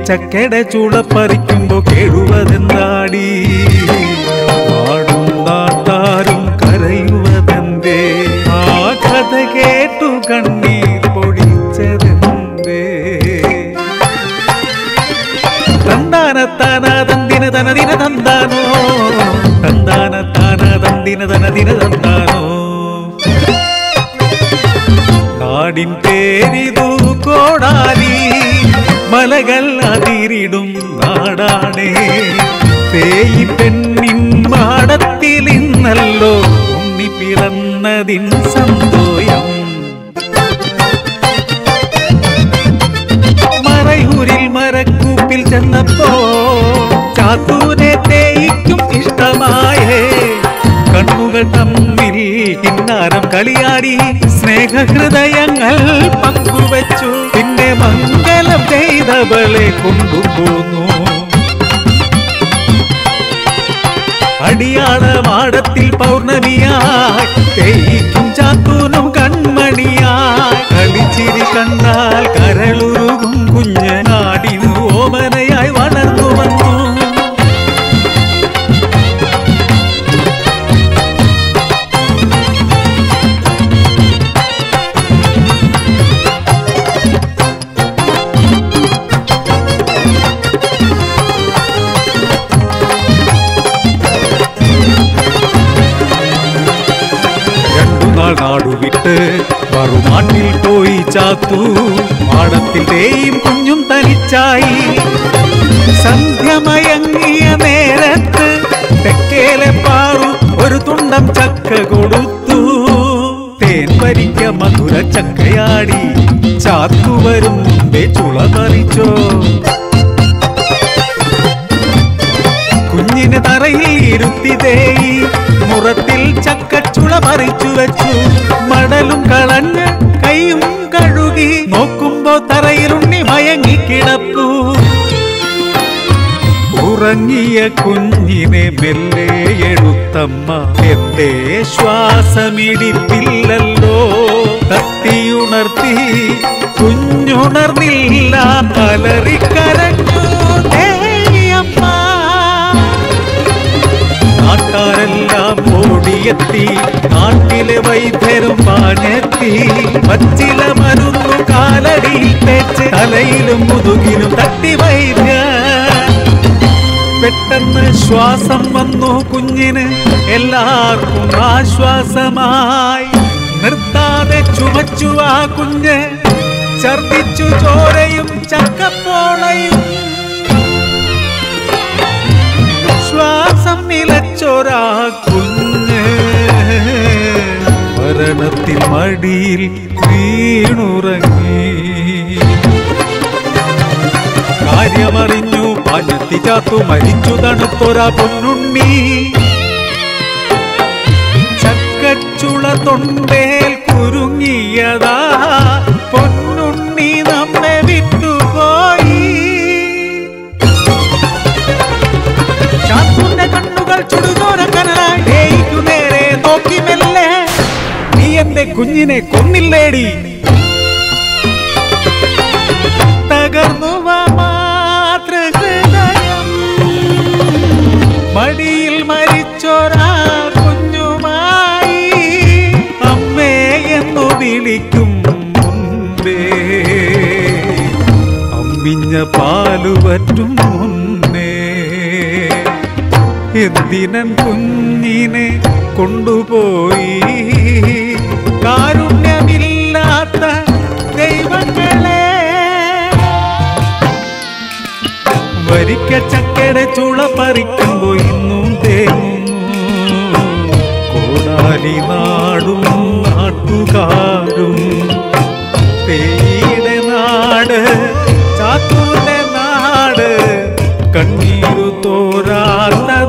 ചക്കയുടെ ചൂള പറിക്കുമ്പോ കേഴുവതെന്താടി ആടും നാട്ടാരും കരയുവതെന്തേ ആ കഥ കേട്ടു കണ്ണീർ പൊടിച്ചതെന്തേ തന്താന താന തന്തിന തനദിന തന്താനോ തന്താന താന തന്തിന തനദിന തന്താനോ നാടിൻ പേരിതു കോടാലി മലകൾ അതിരിടും നാടാണേ തേയി പെണ്ണിൻ മാടത്തിൽ ഇന്നല്ലോ ഉണ്ണി പിറന്നതിൻ സന്തോഷം മറയൂരിൽ മരക്കൂപ്പിൽ ചെന്നപ്പോ ചാത്തൂനെ തേയിക്കും ഇഷ്ടമായേ കണ്ണുകൾ തമ്മിൽ കിന്നാരം കളിയാടി സ്നേഹഹൃദയങ്ങൾ പങ്കുവച്ചു പിന്നെ മംഗലം ചെയ്തവളെ കൊണ്ടുപോന്നു അടിയാള മാടത്തിൽ പൗർണമിയായി തേയിക്കും ചാത്തൂനും കൺമണിയായി കളിച്ചിരി കണ്ടാൽ കരളുരുകും കുഞ്ഞ് നാടിനു ഓമനയായി വളർന്നു വന്നു രണ്ടു നാൾ നാടുവിട്ട് മറുനാട്ടിൽ പോയി ചാത്തു മാടത്തിൽ തേയും കുഞ്ഞും തനിച്ചായി സന്ധ്യമയങ്ങിയ നേരത്ത് തെക്കേലെ പാറു ഒരു തുണ്ടം ചക്ക കൊടുത്തു തേൻ വരിക്ക മധുര ചക്കയാടി ചാത്തു വരും മുമ്പേ ചുള പറിച്ചോ കുഞ്ഞിന് തറയിൽ ഇരുത്തി തേയി മുറത്തിൽ ചക്കച്ചുള പറിച്ചു വെച്ചു മടലും കളഞ്ഞ് കൈയും കഴുകി നോക്കുമ്പോ തറയിലുണ്ണി മയങ്ങി കിടപ്പു ഉറങ്ങിയ കുഞ്ഞിനെ മെല്ലെ എടുത്തമ്മ എന്തേ ശ്വാസമിടിപ്പില്ലല്ലോ തട്ടിയുണർത്തി കുഞ്ഞുണർന്നില്ല അലറിക്കരഞ്ഞു തേയമ്മ നാട്ടാരെല്ലാം ഓടിയെത്തി നാട്ടിലെ വൈദ്യരും പാഞ്ഞെത്തി പച്ചില മരുന്നു കാലടിയിൽ തേച്ച് തലയിലും മുതുകിലും തട്ടി വൈദ്യ പെട്ടെന്ന് ശ്വാസം വന്നു കുഞ്ഞിന് എല്ലാവർക്കും ആശ്വാസമായി നിർത്താതെ ചുമച്ചു ആ കുഞ്ഞ് ഛർദിച്ചു ചോരയും ചക്കപ്പോളയും ശ്വാസം നിലച്ചൊരാ കുഞ്ഞ് മരണത്തിൽ മടിയിൽ വീണുറങ്ങി കാര്യമറിഞ്ഞു പാഞ്ഞെത്തി ചാത്തു മരിച്ചു തണുത്തൊരാ പൊന്നുണ്ണി ചക്കച്ചുള തൊണ്ടേൽ കുരുങ്ങിയതാ പൊന്നുണ്ണി നമ്മെ വിട്ടുപോയി ചാത്തുന്റെ കണ്ണുകൾ ചുടുതോര കനലായി തേയിക്കു നേരെ നോക്കി മെല്ലെ നീ എന്റെ കുഞ്ഞിനെ കൊന്നില്ലേടി തകർന്നു വാ മാതൃഹൃദയം മടിയിൽ മരിച്ചൊരാ കുഞ്ഞുമായി അമ്മേ എന്നു വിളിക്കും മുൻപേ അമ്മിഞ്ഞ പാലുപറ്റും മുന്നേ എന്തിനൻ കുഞ്ഞിനെ കൊണ്ടുപോയി കാരുണ്യമില്ലാത്ത ദൈവങ്ങളെ വരിക്ക ചക്കയുടെ ചുള പറിക്കുമ്പോ ഇന്നും തേങ്ങുന്നു കോടാലി നാടും നാട്ടുകാരും തേയിടെ നാട് ചാത്തൂന്റെ നാട് കണ്ണീരു തോരാത്ത